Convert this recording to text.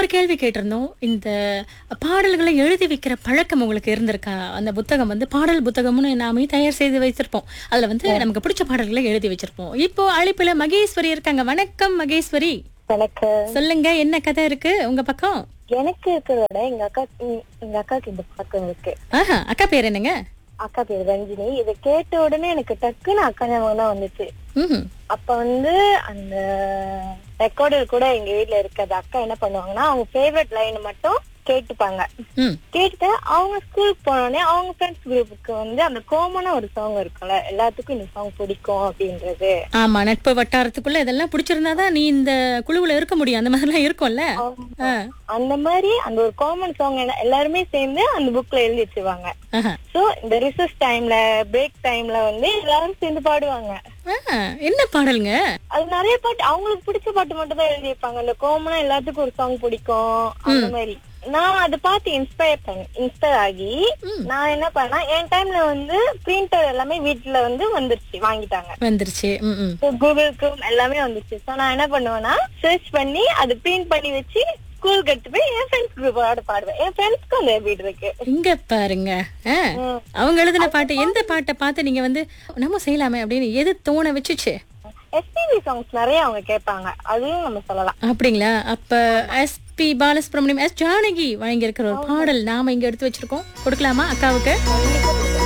ஒரு கேள்வி கேட்டிருந்தோம் இந்த பாடல்களை எழுதி வைக்கிற பழக்கம் உங்களுக்கு இருந்திருக்கா அந்த புத்தகம் வந்து பாடல் புத்தகம்னு நாமே தயார் செய்து வைத்திருப்போம் அதுல வந்து நமக்கு பிடிச்ச பாடல்களை எழுதி வச்சிருப்போம் இப்போ அழைப்புல மகேஸ்வரி இருக்காங்க வணக்கம் மகேஸ்வரி எனக்கு சொல்லுங்க என்ன கதை இருக்கு உங்க பக்கம் எனக்கு இருக்கிறத விட எங்க அக்கா ம், எங்க அக்காக்கு இந்த பக்கம் இருக்கு ஆஹா அக்கா பேர் என்னங்க அக்கா பேர் ரஞ்சினி இதை கேட்ட உடனே எனக்கு டக்குன்னு அக்கா ஞாபகம் தான் வந்துச்சு ம் அப்ப வந்து அந்த ரெக்கார்டர் கூட எங்க வீட்ல இருக்காது அக்கா என்ன பண்ணுவாங்கன்னா அவங்க ஃபேவரட் லைன் மட்டும் கேட்டுப்பாங்க ம் கேட்டுட்டு அவங்க ஸ்கூலுக்கு போனோடனே அவங்க ஃப்ரெண்ட்ஸ் குரூப்புக்கு வந்து அந்த காமனா ஒரு சாங் இருக்கும்ல எல்லாத்துக்கும் இந்த சாங் பிடிக்கும் அப்படின்றது ஆமா நட்பு வட்டாரத்துக்குள்ள இதெல்லாம் பிடிச்சிருந்தாதான் நீ இந்த குழுவுல இருக்க முடியும் அந்த மாதிரிலாம் இருக்கும்ல ஆ. அந்த மாதிரி அந்த ஒரு காமன் சாங் எல்லாருமே சேர்ந்து அந்த புக்ல எழுதி வச்சிருவாங்க ஆஹா. சோ இந்த ரிசர்ச் டைம்ல பிரேக் டைம்ல வந்து எல்லாரும் சேர்ந்து பாடுவாங்க ஆ, என்ன பாடலுங்க அது நிறைய பாட்டு அவங்களுக்கு பிடிச்ச பாட்டு மட்டும் தான் எழுதி வைப்பாங்க அந்த காமனா எல்லாத்துக்கும் ஒரு சாங் பிடிக்கும் அந்த மாதிரி நான் அதை பார்த்து இன்ஸ்பயர் பண்ண இன்ஸ்பயர் ஆகி நான் என்ன பண்ணா என் டைம்ல வந்து பிரிண்டர் எல்லாமே வீட்டுல வந்து வந்துருச்சு வாங்கிட்டாங்க வந்துருச்சு ம் ம் கூகுளுக்கு எல்லாமே வந்துச்சு சோ நான் என்ன பண்ணுவேன்னா சர்ச் பண்ணி அது பிரிண்ட் பண்ணி வச்சு ஸ்கூலுக்கு எடுத்து போய் என் ஃப்ரெண்ட்ஸ் குரூப்போட பாடுவேன் என் ஃப்ரெண்ட்ஸ்க்கும் அந்த வீடு இருக்கு இங்க பாருங்க ஆ, ம். அவங்க எழுதின பாட்டு எந்த பாட்டை பார்த்து நீங்க வந்து நம்ம செய்யலாமே அப்படின்னு எது தோண வச்சுச்சு எஸ்பிபி சாங்ஸ் நிறைய அவங்க கேட்பாங்க அதுவும் நம்ம சொல்லலாம் அப்படிங்களா அப்ப எஸ்பி பாலசுப்ரமணியம் எஸ் ஜானகி வழங்கி இருக்கிற ஒரு பாடல் நாம இங்க எடுத்து வச்சிருக்கோம் கொடுக்கலாமா அக்காவுக்கு கண்டிப்பா